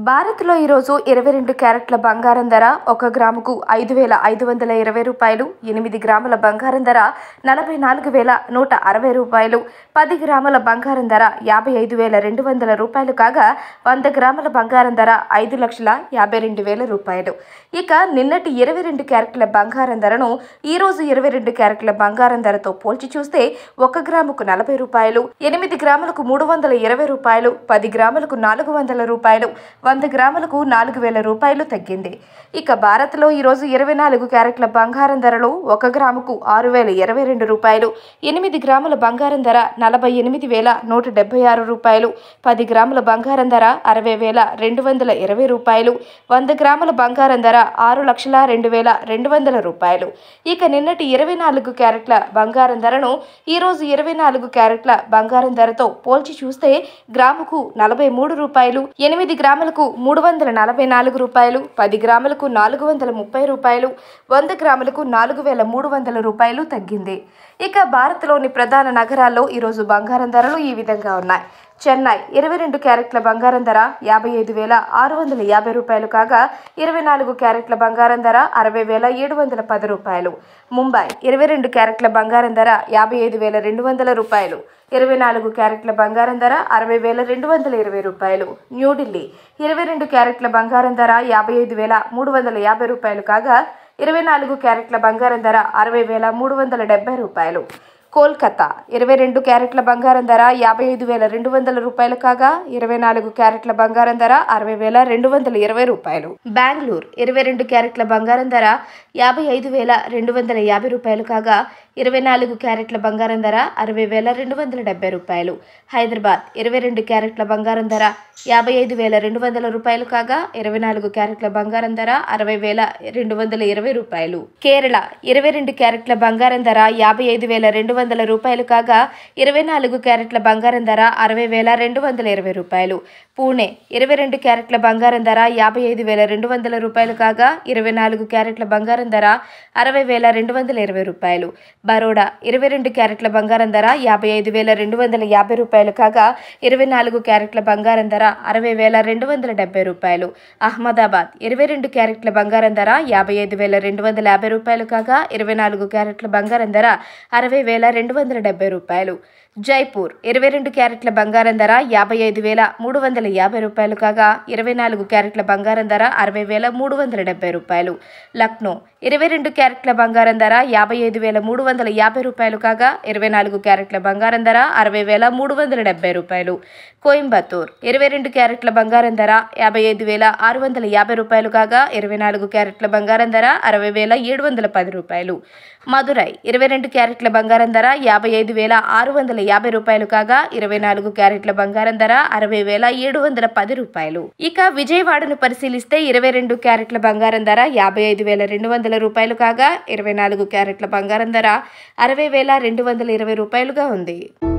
భారత్లో ఈరోజు ఇరవై రెండు క్యారెట్ల బంగారం ధర ఒక గ్రాముకు ఐదు వేల ఐదు వందల ఇరవై రూపాయలు ఎనిమిది గ్రాముల బంగారం ధర నలభై నాలుగు వేల నూట అరవై రూపాయలు పది గ్రాముల బంగారం ధర యాభై ఐదు వేల రెండు వందల రూపాయలు కాగా వంద గ్రాముల బంగారం ధర ఐదు లక్షల యాభై రెండు వేల రూపాయలు ఇక నిన్నటి ఇరవై రెండు క్యారెట్ల బంగారం ధరను ఈరోజు ఇరవై రెండు క్యారెట్ల బంగారం ధరతో పోల్చి చూస్తే ఒక గ్రాముకు నలభై రూపాయలు ఎనిమిది గ్రాములకు మూడు వందల ఇరవై రూపాయలు పది గ్రాములకు నాలుగు వందల రూపాయలు వంద గ్రాములకు నాలుగు వేల రూపాయలు తగ్గింది ఇక భారత్లో ఈరోజు ఇరవై నాలుగు క్యారెట్ల బంగారం ధరలు ఒక గ్రాముకు ఆరు వేల ఇరవై రెండు రూపాయలు ఎనిమిది గ్రాముల బంగారం ధర నలభై ఎనిమిది వేల నూట డెబ్బై ఆరు రూపాయలు పది గ్రాముల బంగారం ధర అరవై వేల రెండు వందల ఇరవై రూపాయలు వంద గ్రాముల బంగారం ధర ఆరు లక్షల రెండు వేల రెండు వందల రూపాయలు ఇక నిన్నటి ఇరవై నాలుగు క్యారెట్ల బంగారం ధరను ఈరోజు ఇరవై నాలుగు క్యారెట్ల బంగారం ధరతో పోల్చి చూస్తే గ్రాముకు నలభై మూడు రూపాయలు ఎనిమిది గ్రాములకు మూడు వందల నలభై నాలుగు రూపాయలు పది గ్రాములకు నాలుగు వందల ముప్పై రూపాయలు వంద గ్రాములకు నాలుగు వేల మూడు వందల రూపాయలు తగ్గింది ఇక భారత్లోని ప్రధాన నగరాల్లో ఈరోజు బంగారం ధరలు ఈ విధంగా ఉన్నాయి చెన్నై ఇరవై రెండు క్యారెట్ల బంగారం ధర యాభై ఐదు వేల ఆరు వందల యాభై రూపాయలు కాగా ఇరవై నాలుగు క్యారెట్ల బంగారం ధర అరవై వేల ఏడు వందల పది రూపాయలు ముంబై ఇరవై రెండు క్యారెట్ల బంగారం ధర యాభై ఐదు వేల రెండు వందల రూపాయలు ఇరవై నాలుగు క్యారెట్ల బంగారం ధర అరవై వేల రెండు వందల ఇరవై రూపాయలు న్యూఢిల్లీ ఇరవై రెండు క్యారెట్ల బంగారం ధర యాభై ఐదు వేల మూడు వందల యాభై రూపాయలు కాగా ఇరవై నాలుగు క్యారెట్ల బంగారం ధర అరవై వేల మూడు వందల డెబ్బై రూపాయలు కోల్కతా ఇరవై రెండు క్యారెట్ల బంగారం ధర యాభై ఐదు వేల రెండు వందల రూపాయలు కాగా ఇరవై నాలుగు క్యారెట్ల బంగారం ధర అరవై వేల రెండు వందల ఇరవై రూపాయలు బెంగళూరు ఇరవై రెండు క్యారెట్ల బంగారం ధర యాభై ఐదు వేల రెండు వందల యాభై రూపాయలు కాగా ఇరవై నాలుగు క్యారెట్ల బంగారం ధర అరవై వేల రెండు వందల డెబ్బై రూపాయలు హైదరాబాద్ ఇరవై రెండు క్యారెట్ల బంగారం ధర యాభై ఐదు వేల రెండు వందల రూపాయలు కాగా ఇరవై నాలుగు క్యారెట్ల బంగారం ధర అరవై వేల రెండు వందల ఇరవై రూపాయలు కేరళ ఇరవై రెండు క్యారెట్ల బంగారం ధర యాభై ఐదు వేల రెండు వందల రూపాయలు కాగా ఇరవై నాలుగు క్యారెట్ల బంగారం ధర అరవై వేల రెండు వందల ఇరవై రూపాయలు పూణే ఇరవై రెండు క్యారెట్ల బంగారం ధర యాభై ఐదు వేల రెండు వందల రూపాయలు కాగా ఇరవై నాలుగు క్యారెట్ల బంగారం ధర అరవై వేల రెండు వందల ఇరవై రూపాయలు బరోడా ఇరవై రెండు క్యారెట్ల బంగారం ధర యాభై ఐదు వేల రెండు వందల యాభై రూపాయలు కాగా ఇరవై నాలుగు క్యారెట్ల బంగారం ధర అరవై వేల రెండు వందల డెబ్బై రూపాయలు అహ్మదాబాద్ ఇరవై రెండు క్యారెట్ల బంగారం ధర యాభై ఐదు వేల రెండు వందల యాభై రూపాయలు కాగా ఇరవై నాలుగు క్యారెట్ల బంగారం ధర అరవై వేల రెండు వందల డెబ్బై రూపాయలు జైపూర్ ఇరవై రెండు క్యారెట్ల బంగారం ధర యాభై ఐదు వేల మూడు వందల యాభై రూపాయలు కాగా ఇరవై నాలుగు క్యారెట్ల బంగారం ధర అరవై వేల మూడు వందల డెబ్బై రూపాయలు లక్నో ఇరవై రెండు క్యారెట్ల బంగారం ధర యాభై ఐదు వేల మూడు వందల యాభై రూపాయలు కాగా ఇరవై నాలుగు క్యారెట్ల బంగారం ధర అరవై వేల మూడు వందల డెబ్బై రూపాయలు కోయంబత్తూర్ ఇరవై రెండు క్యారెట్ల బంగారం ధర యాభై ఐదు వేల ఆరు వందల యాభై రూపాయలు కాగా ఇరవై నాలుగు క్యారెట్ల బంగారం ధర అరవై వేల ఏడు వందల పది రూపాయలు మదురై ఇరవై రెండు క్యారెట్ల బంగారం ధర యాభై ఐదు వేల ఆరు వందల యాభై రూపాయలు కాగా ఇరవై నాలుగు క్యారెట్ల బంగారం ధర అరవై వేల ఏడు వందల పది రూపాయలు ఇక విజయవాడను పరిశీలిస్తే ఇరవై రెండు క్యారెట్ల బంగారం ధర యాభై ఐదు వేల రెండు వందల రూపాయలు కాగా ఇరవై నాలుగు క్యారెట్ల బంగారం ధర అరవై వేల రెండు వందల ఇరవై రూపాయలుగా ఉంది